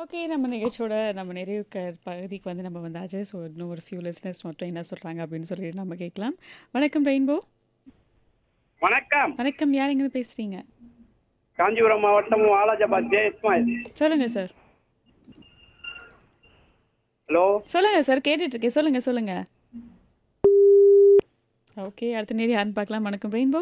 Okay நம்ம நிகழ்ச்சியோட நம்ம நிறைவு க பகுதிக்கு வந்து நம்ம வந்தாச்சு ஸோ இன்னும் ஒரு ஃபியூ லிஸ்னஸ் மட்டும் என்ன சொல்கிறாங்க அப்படின்னு சொல்லி நம்ம கேட்கலாம் வணக்கம் ரெயின்போ வணக்கம் வணக்கம் யார் எங்கேருந்து பேசுகிறீங்க காஞ்சிபுரம் மாவட்டம் வாலாஜாபாத் ஜே இஸ்மாயில் சொல்லுங்கள் சார் ஹலோ சொல்லுங்கள் சார் கேட்டுட்ருக்கேன் சொல்லுங்கள் சொல்லுங்கள் ஓகே அடுத்த நேரம் யாருன்னு பார்க்கலாம் வணக்கம் ரெயின்போ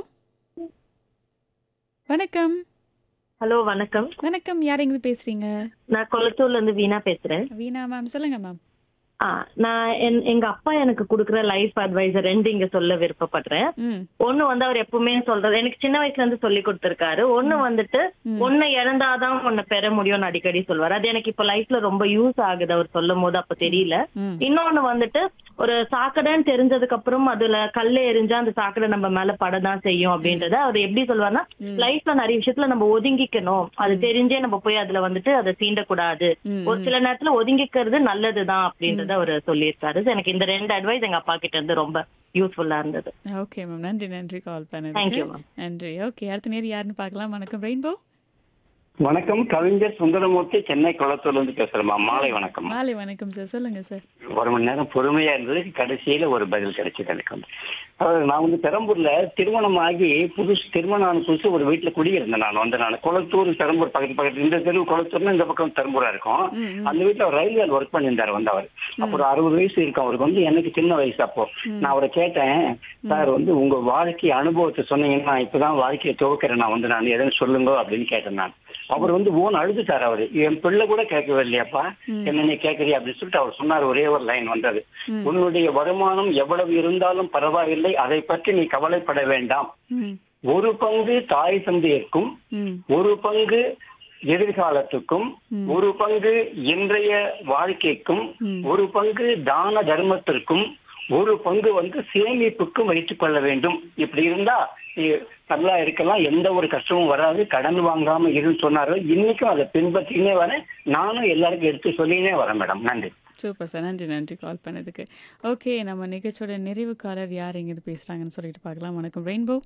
வணக்கம் ஹலோ வணக்கம் வணக்கம் யார் எங்கேருந்து பேசுகிறீங்க நான் கொளத்தூர்ல இருந்து வீணா பேசுறேன் வீணா மேம் சொல்லுங்கள் மேம் ஆ நான் என் எங்க அப்பா எனக்கு கொடுக்குற லைஃப் அட்வைசர் ரெண்டு இங்க சொல்ல விருப்பப்படுறேன் ம் ஒண்ணு வந்து அவர் எப்பவுமே சொல்றது எனக்கு சின்ன வயசுல இருந்து சொல்லி கொடுத்திருக்காரு ஒண்ணு வந்துட்டு ஒன்னை இழந்தாதான் உன்னை பெற முடியும்னு அடிக்கடி சொல்வாரு அது எனக்கு இப்ப லைஃப்ல ரொம்ப யூஸ் ஆகுது அவர் சொல்லும் போது அப்ப தெரியல ம் இன்னொன்னு வந்துட்டு ஒரு சாக்கடைன்னு தெரிஞ்சதுக்கு அப்புறம் அதுல கல்ல எரிஞ்சா அந்த சாக்கடை நம்ம மேல படதான் செய்யும் அப்படின்றத அவர் எப்படி சொல்வாருன்னா லைஃப்ல நிறைய விஷயத்துல நம்ம ஒதுங்கிக்கணும் அது தெரிஞ்சே நம்ம போய் அதுல வந்துட்டு அதை சீண்டக்கூடாது ம், ஒரு சில நேரத்துல ஒதுங்கிக்கிறது நல்லதுதான் அப்படின்றத அவர் சொல்லியிருக்காரு So எனக்கு இந்த ரெண்டு அட்வைஸ் எங்க அப்பா கிட்ட இருந்து ரொம்ப யூஸ்ஃபுல்லா இருந்தது ஓகே மேம் நன்றி நன்றி கால் Thank பண்ணதுக்கு you, ma'am. நன்றி ஓகே அடுத்த நேரம் யாருன்னு பார்க்கலாம் வணக்கம் ரெயின்போ வணக்கம் கவிஞர் சுந்தரமூர்த்தி சென்னை குளத்தூர்ல இருந்து பேசுறேமா மாலை வணக்கம் மாலை வணக்கம் சார் சொல்லுங்க சார் ஒரு மணி நேரம் பொறுமையா இருந்தது கடைசியில ஒரு பதில் கிடைச்சது எனக்கு வந்து அதாவது நான் வந்து பெரம்பூர்ல திருமணம் ஆகி புதுசு திருமணம் ஆன புதுசு ஒரு வீட்டுல குடியிருந்தேன் நான் வந்து நான் குளத்தூர் பெரம்பூர் பக்கத்து பக்கத்து இந்த தெரு குளத்தூர்னு இந்த பக்கம் பெரம்பூரா இருக்கும் ம், ம். அந்த வீட்டுல அவர் ரயில்வேல ஒர்க் பண்ணியிருந்தாரு வந்து அவர் அப்போ ஒரு அறுபது வயசு இருக்கும் அவருக்கு வந்து எனக்கு சின்ன வயசு அப்போ நான் அவரை கேட்டேன் சார் வந்து உங்க வாழ்க்கை அனுபவத்தை சொன்னீங்கன்னா நான் இப்பதான் வாழ்க்கையை துவக்கிறேன் நான் வந்து நான் எதுவும் சொல்லுங்க அப்படின்னு கேட்டேன் நான் அவர் வந்து ஓன் அழுதுட்டார் அவரு என் பிள்ளை கூட கேட்கவே இல்லையாப்பா என்ன நீ கேட்கறியா அப்படின்னு சொல்லிட்டு அவர் சொன்னார் ஒரே ஒரு லைன் வந்தது உன்னுடைய வருமானம் எவ்வளவு இருந்தாலும் பரவாயில்லை அதை பற்றி நீ கவலைப்பட வேண்டாம் ம் ஒரு பங்கு தாய் தந்தையர்க்கும் ம் ஒரு பங்கு எதிர்காலத்துக்கும் ஒரு பங்கு இன்றைய வாழ்க்கைக்கும் ஒரு பங்கு தான தர்மத்திற்கும் ஒரு பங்கு வந்து சேமிப்புக்கும் வைத்துக் கொள்ள வேண்டும் இப்படி இருந்தா நீ நல்லா இருக்கலாம் எந்த ஒரு கஷ்டமும் வராது கடன் வாங்காம இருன்னு சொன்னாரு இன்னைக்கும் அதை பின்பற்றினே வரேன் நானும் எல்லாருக்கும் எடுத்து சொல்லினே வரேன் மேடம் நன்றி சூப்பர் சார் நன்றி நன்றி கால் பண்ணதுக்கு ஓகே நம்ம நிகழ்ச்சியோட நிறைவு காலர் யார் எங்கேருந்து பேசுகிறாங்கன்னு சொல்லிட்டு பார்க்கலாம் வணக்கம் ரெயின்போ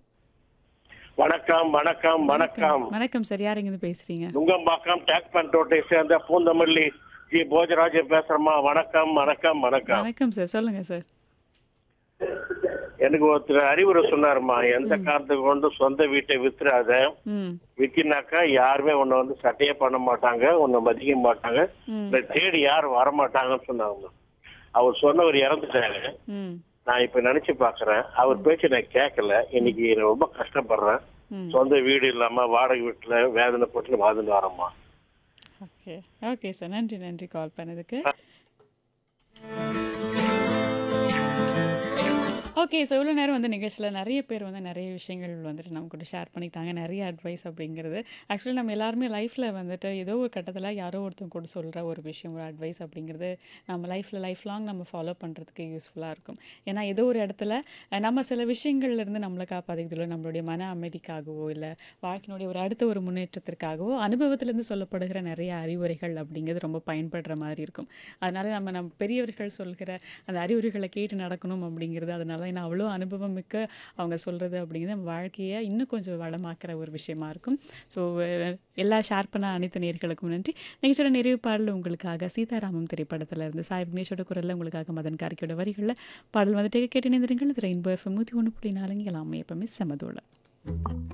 வணக்கம் வணக்கம் வணக்கம் வணக்கம் சார் யார் எங்கேருந்து பேசுகிறீங்க நுங்கம்பாக்கம் டேக் பண்டோட்டை சேர்ந்த பூந்தமல்லி ஜி போஜராஜன் பேசுறேம்மா வணக்கம் வணக்கம் வணக்கம் வணக்கம் சார் சொல்லுங்க சார் எனக்கு ஒருத்தர் அறிவுரை சொன்னாருமா எந்த காரணத்துக்கு கொண்டு சொந்த வீட்டை வித்துறாத ம் வித்தினாக்கா யாருமே உன்னை வந்து சட்டையே பண்ண மாட்டாங்க உன்னை மதிக்க மாட்டாங்க ம். உன்னை தேடி யாரும் வர மாட்டாங்கன்னு சொன்னாங்க அவர் சொன்னவர் இறந்துட்டாரு ம் நான் இப்ப நினைச்சு பாக்குறேன் அவர் பேச்சு நான் கேட்கல இன்னைக்கு நான் ரொம்ப கஷ்டப்படுறேன் ம். சொந்த வீடு இல்லாம வாடகை வீட்டுல வேதனை போட்டு வாழ்ந்துட்டு வரேம்மா ஓகே ஓகே சார் நன்றி நன்றி கால் பண்ணதுக்கு ஓகே ஸோ இவ்வளோ நேரம் வந்து நிகழ்ச்சியில் நிறைய பேர் வந்து நிறைய விஷயங்கள் வந்துட்டு நம்ம கூட ஷேர் பண்ணிட்டாங்க நிறைய அட்வைஸ் அப்படிங்கிறது ஆக்சுவலி நம்ம எல்லாருமே லைஃப்பில் வந்துட்டு ஏதோ ஒரு கட்டத்தில் யாரோ ஒருத்தவங்க கூட சொல்கிற ஒரு விஷயம் ஒரு அட்வைஸ் அப்படிங்கிறது நம்ம லைஃப்பில் லைஃப் லாங் நம்ம ஃபாலோ பண்ணுறதுக்கு யூஸ்ஃபுல்லாக இருக்கும் ஏன்னா ஏதோ ஒரு இடத்துல அஹ், நம்ம சில விஷயங்கள்ல இருந்து நம்மளை காப்பாற்றிக்கிறதுல நம்மளுடைய மன அமைதிக்காகவோ இல்லை வாழ்க்கையினுடைய ஒரு அடுத்த ஒரு முன்னேற்றத்திற்காகவோ அனுபவத்திலேருந்து சொல்லப்படுகிற நிறைய அறிவுரைகள் அப்படிங்கிறது ரொம்ப பயன்படுற மாதிரி இருக்கும் அதனால நம்ம நம்ம பெரியவர்கள் சொல்கிற அந்த அறிவுரைகளை கேட்டு நடக்கணும் அப்படிங்கிறது அதனால ஏன்னா அவ்வளோ அனுபவம் மிக்க அவங்க சொல்கிறது அப்படிங்கிறது நம்ம வாழ்க்கையை இன்னும் கொஞ்சம் வளமாக்குற ஒரு விஷயமா இருக்கும் ஸோ எல்லா ஷேர் பண்ண அனைத்து நேர்களுக்கும் நன்றி நிகழ்ச்சியோட நிறைவு பாடல் உங்களுக்காக சீதாராமம் திரைப்படத்தில் இருந்து சாய் விக்னேஷோட குரலில் உங்களுக்காக மதன் கார்கியோட வரிகளில் பாடல் வந்துட்டு கேட்டு நினைந்திருங்கள் இது ரெயின்போ எஃப்எம் நூற்றி ஒன்று புள்ளி நாலுங்க எல்லாமே எப்பவுமே செமதோட